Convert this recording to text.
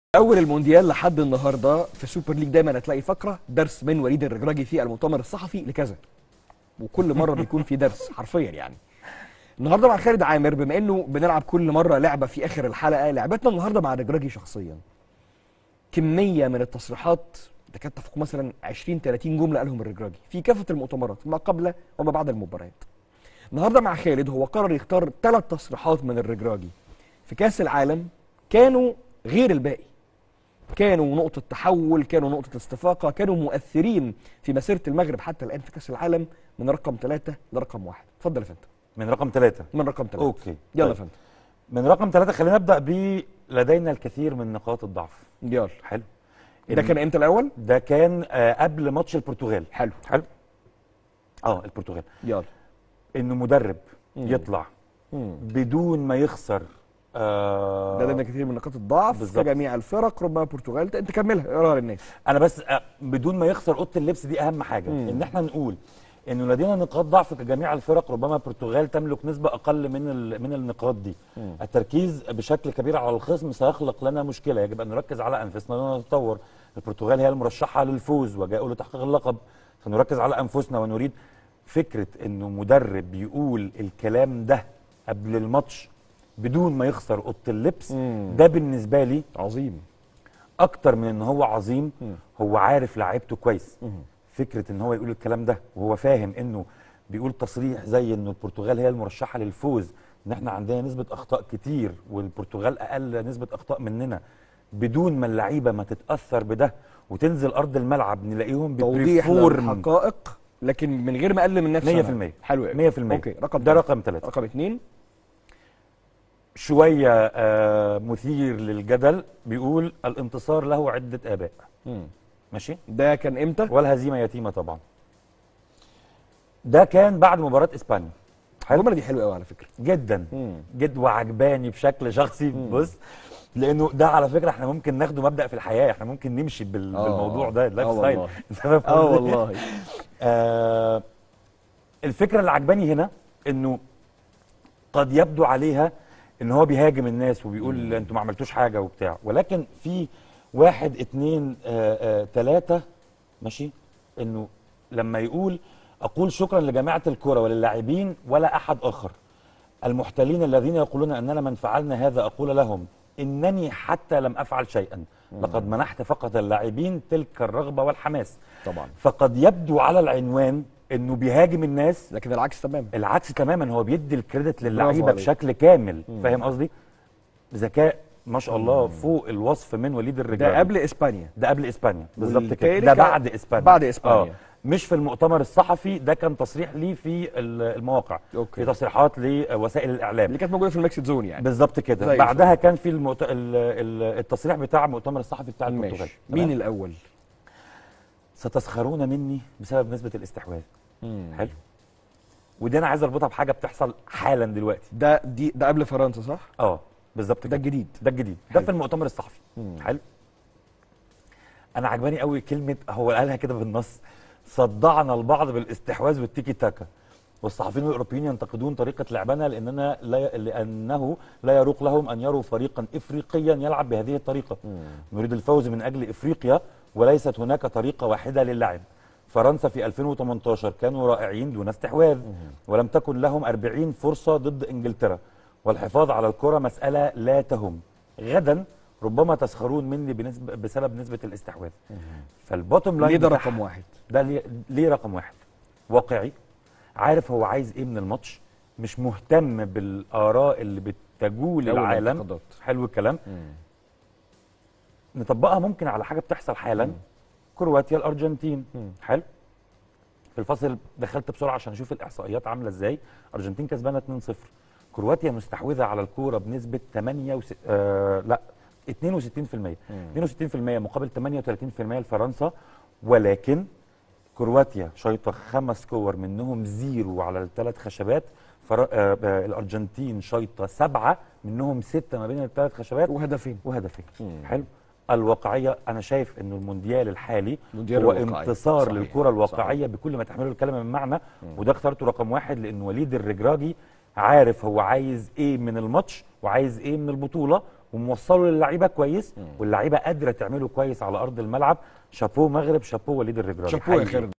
اول المونديال لحد النهارده في السوبر ليج دايما هتلاقي فقره درس من وليد الرجراجي في المؤتمر الصحفي لكذا وكل مره بيكون في درس حرفيا يعني النهارده مع خالد عامر بما انه بنلعب كل مره لعبه في اخر الحلقه لعبتنا النهارده مع الرجراجي شخصيا كميه من التصريحات تكاد تفوق مثلا 20 30 جمله قالهم الرجراجي في كافه المؤتمرات ما قبل وما بعد المباريات النهارده مع خالد هو قرر يختار ثلاث تصريحات من الرجراجي في كاس العالم كانوا غير الباقي كانوا نقطة تحول كانوا نقطة استفاقة كانوا مؤثرين في مسيرة المغرب حتى الآن في كأس العالم من رقم ثلاثة لرقم واحد اتفضل يا فندم من رقم ثلاثة من رقم ثلاثة اوكي يلا يا طيب. فندم من رقم ثلاثة خلينا نبدأ ب لدينا الكثير من نقاط الضعف يلا حلو ده إن- كان امتى الأول؟ ده كان آه، قبل ماتش البرتغال حلو حلو اه البرتغال يلا انه مدرب مم. يطلع مم. بدون ما يخسر آه ده لدينا كثير من نقاط الضعف بالظبط. كجميع الفرق ربما البرتغال انت كملها اقراها للناس انا بس آه، بدون ما يخسر اوضه اللبس دي اهم حاجه مم. ان احنا نقول انه لدينا نقاط ضعف كجميع الفرق ربما البرتغال تملك نسبه اقل من ال- من النقاط دي مم. التركيز بشكل كبير على الخصم سيخلق لنا مشكله يجب ان نركز على انفسنا ونتطور البرتغال هي المرشحه للفوز وجاءوا لتحقيق اللقب فنركز على انفسنا ونريد فكره انه مدرب يقول الكلام ده قبل الماتش بدون ما يخسر اوضه اللبس مم. ده بالنسبه لي عظيم اكتر من ان هو عظيم مم. هو عارف لعيبته كويس مم. فكره ان هو يقول الكلام ده وهو فاهم انه بيقول تصريح زي انه البرتغال هي المرشحه للفوز ان احنا عندنا نسبه اخطاء كتير والبرتغال اقل نسبه اخطاء مننا بدون ما اللعيبه ما تتاثر بده وتنزل ارض الملعب نلاقيهم توضيح ببريفورم للحقائق لكن من غير ما اقلل من نفسي 100% حلو قوي 100% اوكي رقم ده ثلاثة. رقم ثلاثة رقم اثنين شويه آه مثير للجدل بيقول الانتصار له عده اباء مم. ماشي ده كان امتى؟ والهزيمه يتيمه طبعا ده كان بعد مباراه اسبانيا حلو الجمله دي حلوه قوي على فكره جدا مم. جد وعجباني بشكل شخصي مم. بص لانه ده على فكره احنا ممكن ناخده مبدا في الحياه احنا ممكن نمشي بال... آه. بالموضوع ده اللايف آه ستايل والله. أنت فاهم اه قصدي؟ والله آه الفكره اللي عجباني هنا انه قد يبدو عليها ان هو بيهاجم الناس وبيقول انتوا ما عملتوش حاجه وبتاع ولكن في واحد اتنين آه آه تلاته ماشي انه لما يقول اقول شكرا لجماعه الكره وللاعبين ولا احد اخر المحتلين الذين يقولون اننا من فعلنا هذا اقول لهم انني حتى لم افعل شيئا لقد منحت فقط اللاعبين تلك الرغبه والحماس طبعا فقد يبدو على العنوان انه بيهاجم الناس لكن العكس تماما العكس تماما هو بيدي الكريدت برافو للعيبه عليك. بشكل كامل مم. فاهم قصدي ذكاء ما شاء الله فوق الوصف من وليد الرجال ده قبل اسبانيا ده قبل اسبانيا بالظبط كده والتاني ده كان بعد اسبانيا بعد إسبانيا. آه. مش في المؤتمر الصحفي ده كان تصريح ليه في ال- المواقع أوكي. في تصريحات لوسائل الاعلام اللي كانت موجوده في الميكس زون يعني بالظبط زي كده الفل. بعدها كان في المؤت... ال... ال... التصريح بتاع المؤتمر الصحفي بتاع البرتغال ماشي تمام؟ مين الاول؟ ستسخرون مني بسبب نسبه الاستحواذ مم. حلو ودي انا عايز اربطها بحاجه بتحصل حالا دلوقتي ده دي ده قبل فرنسا صح؟ اه بالظبط ده كده الجديد ده الجديد ده حلو. في المؤتمر الصحفي مم. حلو انا عجباني قوي كلمه هو قالها كده بالنص صدعنا البعض بالاستحواذ والتيكي تاكا والصحفيين الاوروبيين ينتقدون طريقه لعبنا لاننا لا ي... لانه لا يروق لهم ان يروا فريقا افريقيا يلعب بهذه الطريقه مم. نريد الفوز من اجل افريقيا وليست هناك طريقه واحده للعب فرنسا في 2018 كانوا رائعين دون استحواذ ولم تكن لهم 40 فرصه ضد انجلترا والحفاظ على الكره مساله لا تهم غدا ربما تسخرون مني بنسبة بسبب نسبه الاستحواذ فالبوتوم لاين ليه ده بتاعها- رقم واحد؟ ده ليه, ليه رقم واحد واقعي عارف هو عايز ايه من الماتش مش مهتم بالاراء اللي بتجول أو العالم الانتقادات. حلو الكلام مم. نطبقها ممكن على حاجه بتحصل حالا كرواتيا الارجنتين مم. حلو في الفصل دخلت بسرعه عشان اشوف الاحصائيات عامله ازاي الارجنتين كسبانه 2-0 كرواتيا مستحوذه على الكوره بنسبه 8 وس... آه لا 62% 62% مقابل 38% لفرنسا ولكن كرواتيا شايطه خمس كور منهم زيرو على الثلاث خشبات فر... آه آه الارجنتين شايطه سبعه منهم سته ما بين الثلاث خشبات وهدفين وهدفين مم. حلو الواقعيه انا شايف انه المونديال الحالي مونديال هو الواقعية. انتصار صحيح. للكره الواقعيه بكل ما تحمله الكلمه من معنى وده اخترته رقم واحد لان وليد الرجراجي عارف هو عايز ايه من الماتش وعايز ايه من البطوله وموصله للعيبه كويس واللعيبه قادره تعمله كويس على ارض الملعب شابوه مغرب شابوه وليد الرجراجي شابوه يا حقيقي. خالد